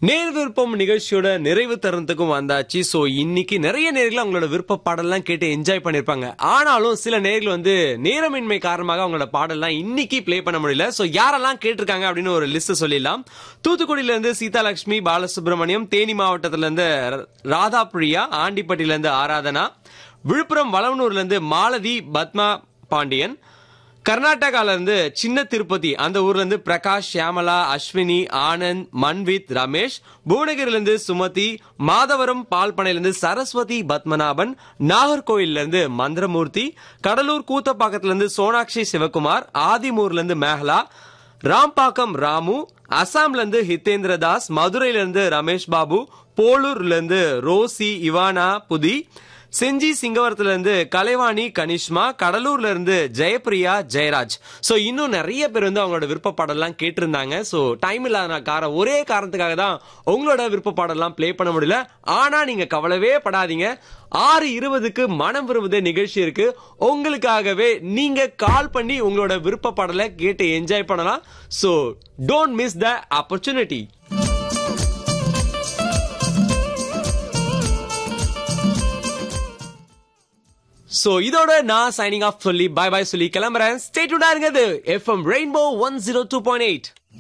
நேர் விருப்பம் நிகழ்ச்சியோட நிறைவு தருணத்துக்கும் வந்தாச்சு சோ இன்னைக்கு நிறைய நேர்கள் அவங்களோட விருப்ப பாடல்லாம் கேட்டு என்ஜாய் பண்ணிருப்பாங்க ஆனாலும் சில நேர்கள் வந்து நேரமின்மை காரணமாக அவங்களோட பாடல்லாம் இன்னைக்கு ப்ளே பண்ண முடியல சோ யாரெல்லாம் கேட்டிருக்காங்க அப்படின்னு ஒரு லிஸ்ட் சொல்லிடலாம் தூத்துக்குடியில இருந்து சீதாலட்சுமி பாலசுப்ரமணியம் தேனி மாவட்டத்துல இருந்து ராதா பிரியா ஆண்டிப்பட்டியில இருந்து ஆராதனா விழுப்புரம் வளவனூர்ல இருந்து மாலதி பத்மா பாண்டியன் கர்நாடகால இருந்து சின்ன திருப்பதி அந்த ஊர்ல இருந்து பிரகாஷ் ஷியாமலா அஸ்வினி ஆனந்த் மன்வித் ரமேஷ் புவனகிரில இருந்து சுமதி மாதவரம் பால்பனையில இருந்து சரஸ்வதி பத்மநாபன் நாகர்கோயில்ல இருந்து மந்திரமூர்த்தி கடலூர் கூத்தப்பாக்கத்துல இருந்து சோனாக்ஷி சிவகுமார் ஆதிமூர்ல இருந்து மேகலா ராம்பாக்கம் ராமு அசாம்ல இருந்து ஹிதேந்திர தாஸ் மதுரையில இருந்து ரமேஷ் பாபு போலூர்ல இருந்து ரோசி இவானா புதி செஞ்சி சிங்கவரத்துல இருந்து கலைவாணி கனிஷ்மா கடலூர்ல இருந்து ஜெயப்பிரியா ஜெயராஜ் சோ இன்னும் நிறைய பேர் வந்து அவங்களோட விருப்ப பாடல்லாம் கேட்டிருந்தாங்க சோ டைம் இல்லாத கார ஒரே காரணத்துக்காக தான் உங்களோட விருப்ப பாடல்லாம் ப்ளே பண்ண முடியல ஆனா நீங்க கவலைவே படாதீங்க ஆறு இருபதுக்கு மனம் விரும்புதே நிகழ்ச்சி இருக்கு உங்களுக்காகவே நீங்க கால் பண்ணி உங்களோட விருப்ப பாடலை கேட்டு என்ஜாய் பண்ணலாம் so don't miss the opportunity so இதோட நான் சைனிங் ஆஃப் சொல்லி பை பை சொல்லி கிளம்புறேன் ஸ்டேட் இருங்க FM rainbow one zero two point eight